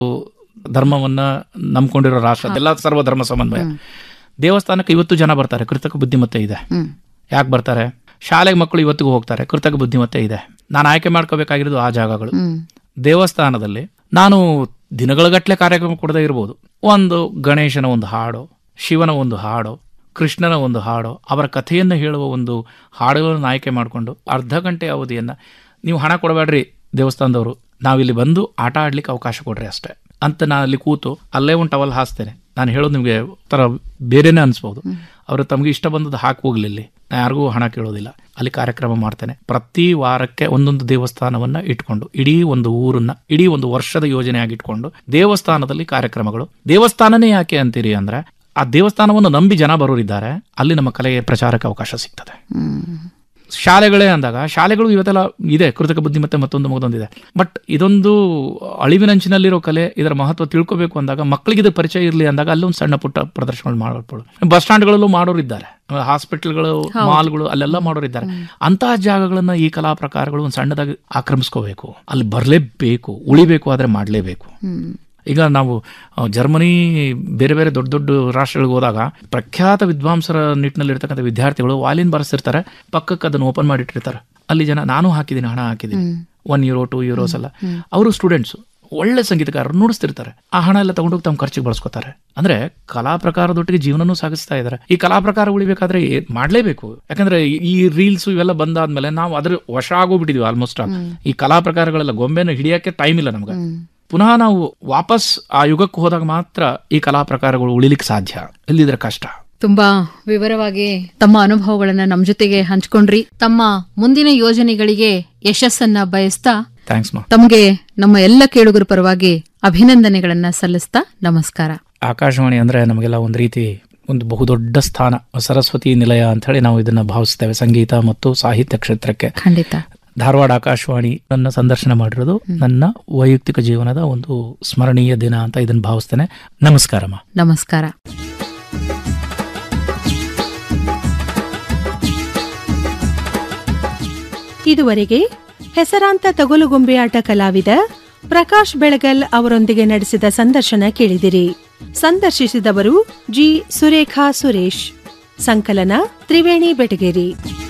ಧರ್ಮವನ್ನ ನಂಬ್ಕೊಂಡಿರೋ ರಾಷ್ಟ್ರ ಎಲ್ಲ ಸರ್ವಧರ್ಮ ಸಮನ್ವಯ ದೇವಸ್ಥಾನಕ್ಕೆ ಇವತ್ತು ಜನ ಬರ್ತಾರೆ ಕೃತಕ ಬುದ್ಧಿಮತ್ತೆ ಇದೆ ಹ್ಮ್ ಯಾಕೆ ಬರ್ತಾರೆ ಶಾಲೆಗೆ ಮಕ್ಕಳು ಇವತ್ತಿಗೂ ಹೋಗ್ತಾರೆ ಕೃತಕ ಬುದ್ಧಿಮತ್ತೆ ಇದೆ ನಾನು ಆಯ್ಕೆ ಮಾಡ್ಕೋಬೇಕಾಗಿರೋದು ಆ ಜಾಗಗಳು ಹ್ಮ್ ದೇವಸ್ಥಾನದಲ್ಲಿ ನಾನು ದಿನಗಳಗಟ್ಟಲೆ ಕಾರ್ಯಕ್ರಮ ಕೊಡದೇ ಇರ್ಬೋದು ಒಂದು ಗಣೇಶನ ಒಂದು ಹಾಡು ಶಿವನ ಒಂದು ಹಾಡು ಕೃಷ್ಣನ ಒಂದು ಹಾಡು ಅವರ ಕಥೆಯನ್ನು ಹೇಳುವ ಒಂದು ಹಾಡುಗಳನ್ನು ಆಯ್ಕೆ ಮಾಡಿಕೊಂಡು ಅರ್ಧ ಗಂಟೆ ಅವಧಿಯನ್ನು ನೀವು ಹಣ ಕೊಡಬೇಡ್ರಿ ದೇವಸ್ಥಾನದವರು ನಾವಿಲ್ಲಿ ಬಂದು ಆಟ ಆಡ್ಲಿಕ್ಕೆ ಅವಕಾಶ ಕೊಡ್ರಿ ಅಷ್ಟೇ ಅಂತ ನಾನು ಅಲ್ಲಿ ಕೂತು ಅಲ್ಲೇ ಒಂದು ಟವಲ್ ಹಾಸ್ತೇನೆ ನಾನು ಹೇಳೋದು ನಿಮಗೆ ಥರ ಬೇರೆನೇ ಅನಿಸ್ಬೋದು ಅವರು ತಮಗೆ ಇಷ್ಟ ಬಂದದ್ದು ಹಾಕಿ ಹೋಗ್ಲಿ ಇಲ್ಲಿ ನಾನು ಯಾರಿಗೂ ಹಣ ಕೇಳೋದಿಲ್ಲ ಅಲ್ಲಿ ಕಾರ್ಯಕ್ರಮ ಮಾಡ್ತೇನೆ ಪ್ರತಿ ವಾರಕ್ಕೆ ಒಂದೊಂದು ದೇವಸ್ಥಾನವನ್ನ ಇಟ್ಕೊಂಡು ಇಡೀ ಒಂದು ಊರನ್ನ ಇಡೀ ಒಂದು ವರ್ಷದ ಯೋಜನೆಯಾಗಿ ಇಟ್ಕೊಂಡು ದೇವಸ್ಥಾನದಲ್ಲಿ ಕಾರ್ಯಕ್ರಮಗಳು ದೇವಸ್ಥಾನನೇ ಯಾಕೆ ಅಂತೀರಿ ಅಂದ್ರೆ ಆ ದೇವಸ್ಥಾನವನ್ನು ನಂಬಿ ಜನ ಬರೋರಿದ್ದಾರೆ ಅಲ್ಲಿ ನಮ್ಮ ಕಲೆಗೆ ಪ್ರಚಾರಕ್ಕೆ ಅವಕಾಶ ಸಿಗ್ತದೆ ಹ್ಮ್ ಶಾಲೆಗಳೇ ಅಂದಾಗ ಶಾಲೆಗಳು ಇವತ್ತೆಲ್ಲ ಇದೆ ಕೃತಕ ಬುದ್ಧಿಮತ್ತೆ ಮತ್ತೊಂದು ಮಗದೊಂದಿದೆ ಬಟ್ ಇದೊಂದು ಅಳಿವಿನಂಚಿನಲ್ಲಿರೋ ಕಲೆ ಇದರ ಮಹತ್ವ ತಿಳ್ಕೋಬೇಕು ಅಂದಾಗ ಮಕ್ಕಳಿಗೆ ಇದು ಪರಿಚಯ ಇರಲಿ ಅಂದಾಗ ಅಲ್ಲೊಂದು ಸಣ್ಣ ಪುಟ್ಟ ಪ್ರದರ್ಶನಗಳು ಮಾಡಬಹುದು ಬಸ್ ಸ್ಟ್ಯಾಂಡ್ಗಳಲ್ಲೂ ಮಾಡೋರಿದ್ದಾರೆ ಹಾಸ್ಪಿಟಲ್ಗಳು ಮಾಲ್ಗಳು ಅಲ್ಲೆಲ್ಲ ಮಾಡೋರಿದ್ದಾರೆ ಅಂತಹ ಜಾಗಗಳನ್ನ ಈ ಕಲಾ ಪ್ರಕಾರಗಳು ಒಂದು ಸಣ್ಣದಾಗಿ ಆಕ್ರಮಿಸ್ಕೋಬೇಕು ಅಲ್ಲಿ ಬರಲೇಬೇಕು ಉಳಿಬೇಕು ಆದ್ರೆ ಮಾಡಲೇಬೇಕು ಹ್ಮ್ ಈಗ ನಾವು ಆ, ಜರ್ಮನಿ ಬೇರೆ ಬೇರೆ ದೊಡ್ಡ ದೊಡ್ಡ ರಾಷ್ಟ್ರಗಳಿಗೆ ಹೋದಾಗ ಪ್ರಖ್ಯಾತ ವಿದ್ವಾಂಸರ ನಿಟ್ಟಿನಲ್ಲಿ ಇರ್ತಕ್ಕಂಥ ವಿದ್ಯಾರ್ಥಿಗಳು ವಾಲಿನ್ ಬರೆಸಿರ್ತಾರೆ ಪಕ್ಕಕ್ಕೆ ಅದನ್ನು ಓಪನ್ ಮಾಡಿಟ್ಟಿರ್ತಾರೆ ಅಲ್ಲಿ ಜನ ನಾನು ಹಾಕಿದ್ದೀನಿ ಹಣ ಹಾಕಿದ್ದೀನಿ ಒನ್ ಯೂರೋ ಟೂ ಯೂರೋಸ್ ಎಲ್ಲ ಅವರು ಸ್ಟೂಡೆಂಟ್ಸ್ ಒಳ್ಳೆ ಸಂಗೀತಗಾರರು ನುಡಿಸ್ತಿರ್ತಾರೆ ಆ ಹಣ ಎಲ್ಲ ತಗೊಂಡೋಗಿ ತಮ್ಮ ಖರ್ಚಿಗೆ ಬಳಸ್ಕೊತಾರೆ ಅಂದ್ರೆ ಕಲಾ ಪ್ರಕಾರದೊಟ್ಟಿಗೆ ಜೀವನನೂ ಸಾಗಿಸ್ತಾ ಇದ್ದಾರೆ ಈ ಕಲಾ ಪ್ರಕಾರ ಉಳಿಬೇಕಾದ್ರೆ ಏ- ಮಾಡ್ಲೇಬೇಕು ಯಾಕಂದ್ರೆ ಈ- ಈ ರೀಲ್ಸ್ ಇವೆಲ್ಲ ಬಂದಾದ್ಮೇಲೆ ನಾವು ಅದ್ರ ವಶ ಆಗೋಗ್ಬಿಟ್ಟಿದ್ವಿ ಆಲ್ಮೋಸ್ಟ್ ಈ ಕಲಾ ಪ್ರಕಾರಗಳೆಲ್ಲ ಗೊಂಬೆನ ಹಿಡಿಯಕ್ಕೆ ಟೈಮ್ ಇಲ್ಲ ನಮ್ಗೆ ಪುನಃ ನಾವು ವಾಪಸ್ ಆ ಯುಗಕ್ಕೆ ಹೋದಾಗ ಮಾತ್ರ ಈ ಕಲಾ ಪ್ರಕಾರಗಳು ಉಳಿಲಿಕ್ಕೆ ಸಾಧ್ಯ ಇಲ್ಲಿದ್ರೆ ಕಷ್ಟ ತುಂಬಾ ವಿವರವಾಗಿ ತಮ್ಮ ಅನುಭವಗಳನ್ನ ನಮ್ ಜೊತೆಗೆ ಹಂಚ್ಕೊಂಡ್ರಿ ತಮ್ಮ ಮುಂದಿನ ಯೋಜನೆಗಳಿಗೆ ಯಶಸ್ಸನ್ನ ಬಯಸ್ತಾ ಥ್ಯಾಂಕ್ಸ್ ಮಾ ತಮಗೆ ನಮ್ಮ ಎಲ್ಲ ಕೇಳುಗರ ಪರವಾಗಿ ಅಭಿನಂದನೆಗಳನ್ನ ಸಲ್ಲಿಸ್ತಾ ನಮಸ್ಕಾರ ಆಕಾಶವಾಣಿ ಅಂದ್ರೆ ನಮಗೆಲ್ಲ ಒಂದು ರೀತಿ ಒಂದು ಬಹುದೊಡ್ಡ ಸ್ಥಾನ ಸರಸ್ವತಿ ನಿಲಯ ಅಂತ ಹೇಳಿ ನಾವು ಇದನ್ನ ಭಾವಿಸ್ತೇವೆ ಸಂಗೀತ ಮತ್ತು ಸಾಹಿತ್ಯ ಕ್ಷೇತ್ರಕ್ಕೆ ಖಂಡಿತ ಧಾರವಾಡ ಆಕಾಶವಾಣಿ ನನ್ನ ಸಂದರ್ಶನ ಮಾಡಿರೋದು ನನ್ನ ವೈಯಕ್ತಿಕ ಜೀವನದ ಒಂದು ಸ್ಮರಣೀಯ ದಿನ ಅಂತ ಇದನ್ನ ಭಾವಿಸ್ತೇನೆ ನಮಸ್ಕಾರಮ್ಮ ನಮಸ್ಕಾರ ಇದುವರೆಗೆ ಹೆಸರಾಂತ ತಗುಲುಗೊಂಬೆಯಾಟ ಕಲಾವಿದ ಪ್ರಕಾಶ್ ಬೆಳಗಲ್ ಅವರೊಂದಿಗೆ ನಡೆಸಿದ ಸಂದರ್ಶನ ಕೇಳಿದಿರಿ ಸಂದರ್ಶಿಸಿದವರು ಜಿ ಸುರೇಖಾ ಸುರೇಶ್ ಸಂಕಲನ ತ್ರಿವೇಣಿ ಬೆಟಗೇರಿ